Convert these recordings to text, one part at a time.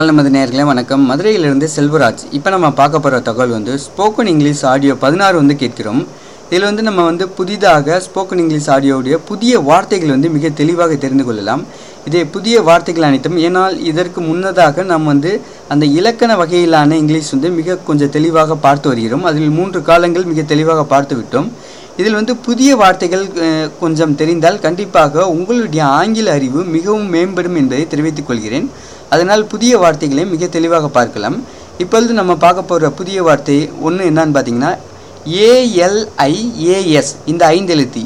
நமது நேர்களே வணக்கம் மதுரையிலிருந்து செல்வராஜ் இப்போ நம்ம பார்க்க போகிற தகவல் வந்து ஸ்போக்கன் இங்கிலீஷ் ஆடியோ பதினாறு வந்து கேட்கிறோம் இதில் வந்து நம்ம வந்து புதிதாக ஸ்போக்கன் இங்கிலீஷ் ஆடியோவுடைய புதிய வார்த்தைகள் வந்து மிக தெளிவாக தெரிந்து கொள்ளலாம் இதே புதிய வார்த்தைகள் அனைத்தும் ஏனால் இதற்கு முன்னதாக நாம் வந்து அந்த இலக்கண வகையிலான இங்கிலீஷ் வந்து மிக கொஞ்சம் தெளிவாக பார்த்து வருகிறோம் அதில் மூன்று காலங்கள் மிக தெளிவாக பார்த்து விட்டோம் இதில் வந்து புதிய வார்த்தைகள் அஹ், கொஞ்சம் தெரிந்தால் கண்டிப்பாக உங்களுடைய ஆங்கில அறிவு மிகவும் மேம்படும் என்பதை தெரிவித்துக் கொள்கிறேன் அதனால் புதிய வார்த்தைகளை மிக தெளிவாக பார்க்கலாம் இப்பொழுது நம்ம பார்க்க போகிற புதிய வார்த்தை ஒன்று என்னன்னு பார்த்தீங்கன்னா ஏஎல்ஐஏஎஸ் இந்த ஐந்து எழுத்து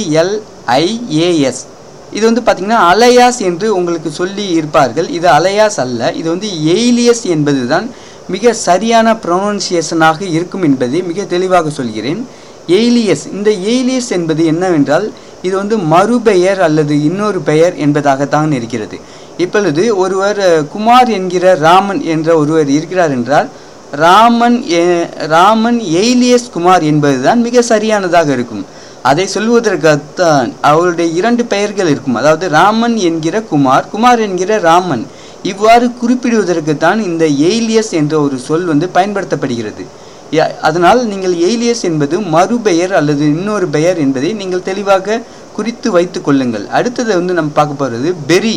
ஏஎல்ஐஏஎஸ் இது வந்து பார்த்தீங்கன்னா அலையாஸ் என்று உங்களுக்கு சொல்லி இருப்பார்கள் இது அலையாஸ் அல்ல இது வந்து எய்லியஸ் என்பது தான் மிக சரியான ப்ரொனவுன்சியேஷனாக இருக்கும் என்பதை மிக தெளிவாக சொல்கிறேன் எய்லியஸ் இந்த எய்லியஸ் என்பது என்னவென்றால் இது வந்து மறுபெயர் அல்லது இன்னொரு பெயர் என்பதாகத்தான் இருக்கிறது இப்பொழுது ஒருவர் அஹ், குமார் என்கிற ராமன் என்ற ஒருவர் இருக்கிறார் என்றால் ராமன் எ- ராமன் எய்லியஸ் குமார் என்பதுதான் மிக சரியானதாக இருக்கும் அதை சொல்வதற்காகத்தான் அவருடைய இரண்டு பெயர்கள் இருக்கும் அதாவது ராமன் என்கிற குமார் குமார் என்கிற ராமன் இவ்வாறு குறிப்பிடுவதற்குத்தான் இந்த எய்லியஸ் என்ற ஒரு சொல் வந்து பயன்படுத்தப்படுகிறது ய- அதனால் நீங்கள் எய்லியஸ் என்பது மறுபெயர் அல்லது இன்னொரு பெயர் என்பதை நீங்கள் தெளிவாக குறித்து வைத்துக் கொள்ளுங்கள் அடுத்தது வந்து நம்ம பார்க்க போகிறது பெரி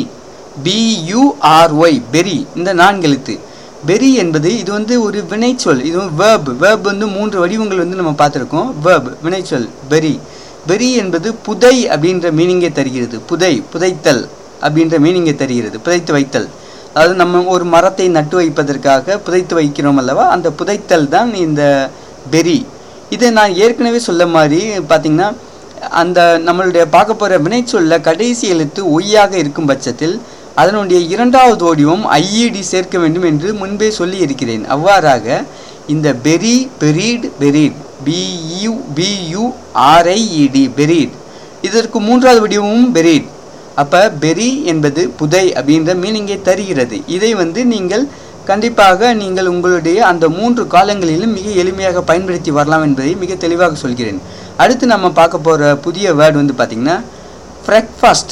பியூஆர்ஒய் பெரி இந்த நான்கு எழுத்து பெரி என்பது இது வந்து ஒரு வினைச்சொல் இது வேர்ப் வேர்ப் வந்து மூன்று வடிவங்கள் வந்து நம்ம பார்த்துருக்கோம் வேர்ப் வினைச்சொல் பெரி பெரி என்பது புதை அப்படின்ற மீனிங்கை தருகிறது புதை புதைத்தல் அப்படின்ற மீனிங்கை தருகிறது புதைத்து வைத்தல் அதாவது நம்ம ஒரு மரத்தை நட்டு வைப்பதற்காக புதைத்து வைக்கிறோம் அல்லவா அந்த புதைத்தல் தான் இந்த பெரி இதை நான் ஏற்கனவே சொல்ல மாதிரி பார்த்தீங்கன்னா அந்த நம்மளுடைய பார்க்க போகிற வினைச்சொல்ல கடைசி எழுத்து ஒய்யாக இருக்கும் பட்சத்தில் அதனுடைய இரண்டாவது வடிவம் ஐஇடி சேர்க்க வேண்டும் என்று முன்பே சொல்லி இருக்கிறேன் அவ்வாறாக இந்த பெரி பெரீட் பெரீட் பியு பியு ஆர்ஐஇடி பெரீட் இதற்கு மூன்றாவது வடிவமும் பெரீட் அப்போ பெரி என்பது புதை அப்படின்ற மீனிங்கை தருகிறது இதை வந்து நீங்கள் கண்டிப்பாக நீங்கள் உங்களுடைய அந்த மூன்று காலங்களிலும் மிக எளிமையாக பயன்படுத்தி வரலாம் என்பதை மிக தெளிவாக சொல்கிறேன் அடுத்து நம்ம பார்க்க போகிற புதிய வேர்டு வந்து பார்த்திங்கன்னா ஃப்ரெக்ஃபாஸ்ட்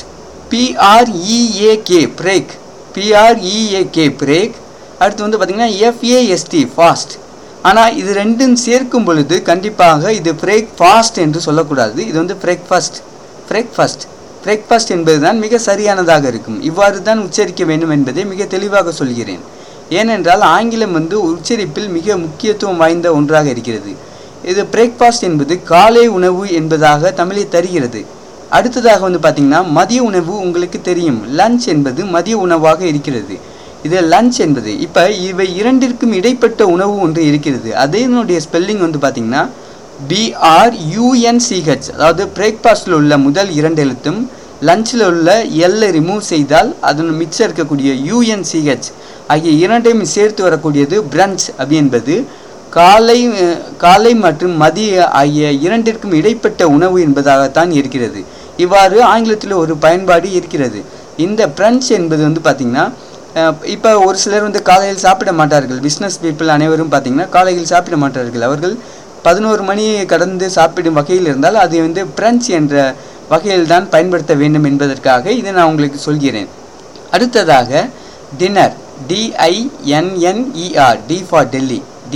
பிஆர்இஏகே பிரேக் பிஆர்இஏகே பிரேக் அடுத்து வந்து பார்த்திங்கன்னா எஃப்ஏஎஸ்டி ஃபாஸ்ட் ஆனால் இது ரெண்டும் சேர்க்கும் பொழுது கண்டிப்பாக இது பிரேக் ஃபாஸ்ட் என்று சொல்லக்கூடாது இது வந்து பிரேக்ஃபாஸ்ட் பிரேக்ஃபாஸ்ட் பிரேக்ஃபாஸ்ட் என்பதுதான் மிக சரியானதாக இருக்கும் இவ்வாறு தான் உச்சரிக்க வேண்டும் என்பதை மிக தெளிவாக சொல்கிறேன் ஏனென்றால் ஆங்கிலம் வந்து உச்சரிப்பில் மிக முக்கியத்துவம் வாய்ந்த ஒன்றாக இருக்கிறது இது பிரேக்ஃபாஸ்ட் என்பது காலை உணவு என்பதாக தமிழில் தருகிறது அடுத்ததாக வந்து பார்த்தீங்கன்னா மதிய உணவு உங்களுக்கு தெரியும் லஞ்ச் என்பது மதிய உணவாக இருக்கிறது இது லஞ்ச் என்பது இப்போ இவை இரண்டிற்கும் இடைப்பட்ட உணவு ஒன்று இருக்கிறது அதனுடைய ஸ்பெல்லிங் வந்து பார்த்தீங்கன்னா பிஆர் யூஎன்சிஹெச் அதாவது பிரேக்ஃபாஸ்டில் உள்ள முதல் இரண்டு எழுத்தும் லஞ்சில் உள்ள எல்லை ரிமூவ் செய்தால் அதன் மிச்சம் இருக்கக்கூடிய யூஎன்சிஹெச் ஆகிய இரண்டையும் சேர்த்து வரக்கூடியது பிரஞ்ச் அப்படி என்பது காலை அஹ், காலை மற்றும் மதிய ஆகிய இரண்டிற்கும் இடைப்பட்ட உணவு என்பதாகத்தான் இருக்கிறது இவ்வாறு ஆங்கிலத்தில் ஒரு பயன்பாடு இருக்கிறது இந்த பிரஞ்ச் என்பது வந்து பார்த்திங்கன்னா இப்போ ஒரு சிலர் வந்து காலையில் சாப்பிட மாட்டார்கள் பிஸ்னஸ் பீப்புள் அனைவரும் பார்த்திங்கன்னா காலையில் சாப்பிட மாட்டார்கள் அவர்கள் பதினோரு மணியை கடந்து சாப்பிடும் வகையில் இருந்தால் அது வந்து பிரஞ்ச் என்ற வகையில் தான் பயன்படுத்த வேண்டும் என்பதற்காக இதை நான் உங்களுக்கு சொல்கிறேன் அடுத்ததாக dinner D I N N E R D for Delhi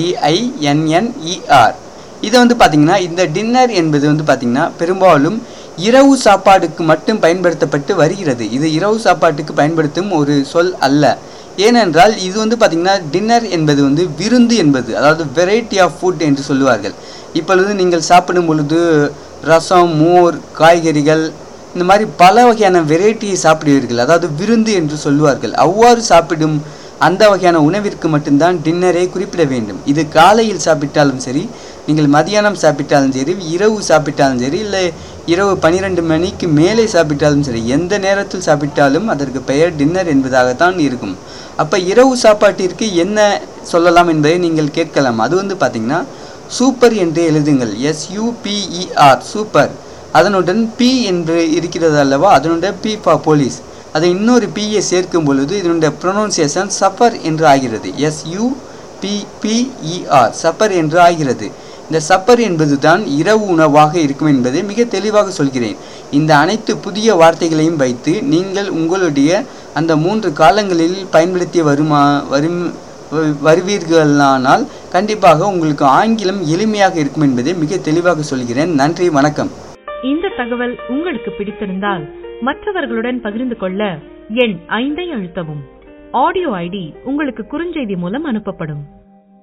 D I N N E R இது வந்து பார்த்திங்கன்னா இந்த டின்னர் என்பது வந்து பார்த்திங்கன்னா பெரும்பாலும் இரவு சாப்பாடுக்கு மட்டும் பயன்படுத்தப்பட்டு வருகிறது இது இரவு சாப்பாட்டுக்கு பயன்படுத்தும் ஒரு சொல் அல்ல ஏனென்றால் இது வந்து பார்த்திங்கன்னா டின்னர் என்பது வந்து விருந்து என்பது அதாவது வெரைட்டி ஆஃப் ஃபுட் என்று சொல்லுவார்கள் இப்பொழுது நீங்கள் சாப்பிடும் பொழுது ரசம் மோர் காய்கறிகள் இந்த மாதிரி பல வகையான வெரைட்டியை சாப்பிடுவீர்கள் அதாவது விருந்து என்று சொல்லுவார்கள் அவ்வாறு சாப்பிடும் அந்த வகையான உணவிற்கு மட்டும்தான் டின்னரை குறிப்பிட வேண்டும் இது காலையில் சாப்பிட்டாலும் சரி நீங்கள் மதியானம் சாப்பிட்டாலும் சரி இரவு சாப்பிட்டாலும் சரி இல்லை இரவு பன்னிரெண்டு மணிக்கு மேலே சாப்பிட்டாலும் சரி எந்த நேரத்தில் சாப்பிட்டாலும் அதற்கு பெயர் டின்னர் என்பதாகத்தான் இருக்கும் அப்போ இரவு சாப்பாட்டிற்கு என்ன சொல்லலாம் என்பதை நீங்கள் கேட்கலாம் அது வந்து பார்த்தீங்கன்னா சூப்பர் என்று எழுதுங்கள் எஸ்யூபிஇஆர் சூப்பர் அதனுடன் பி என்று இருக்கிறது அல்லவா அதனுடன் பி ஃபார் போலீஸ் அதை இன்னொரு பியை சேர்க்கும் பொழுது இதனுடைய ப்ரொனவுன்சியேஷன் சஃபர் என்று ஆகிறது எஸ்யூ பிபிஇஆர் சப்பர் என்று ஆகிறது இந்த சப்பர் என்பது தான் இரவு உணவாக இருக்கும் என்பதை மிக தெளிவாக சொல்கிறேன் இந்த அனைத்து புதிய வார்த்தைகளையும் வைத்து நீங்கள் உங்களுடைய அந்த மூன்று காலங்களில் பயன்படுத்தி வருமா வரும் வ- வருவீர்களானால் கண்டிப்பாக உங்களுக்கு ஆங்கிலம் எளிமையாக இருக்கும் என்பதை மிக தெளிவாக சொல்கிறேன் நன்றி வணக்கம் இந்த தகவல் உங்களுக்கு பிடித்திருந்தால் மற்றவர்களுடன் பகிர்ந்து கொள்ள எண் ஐந்தை அழுத்தவும் ஆடியோ ஐடி உங்களுக்கு குறுஞ்செய்தி மூலம் அனுப்பப்படும்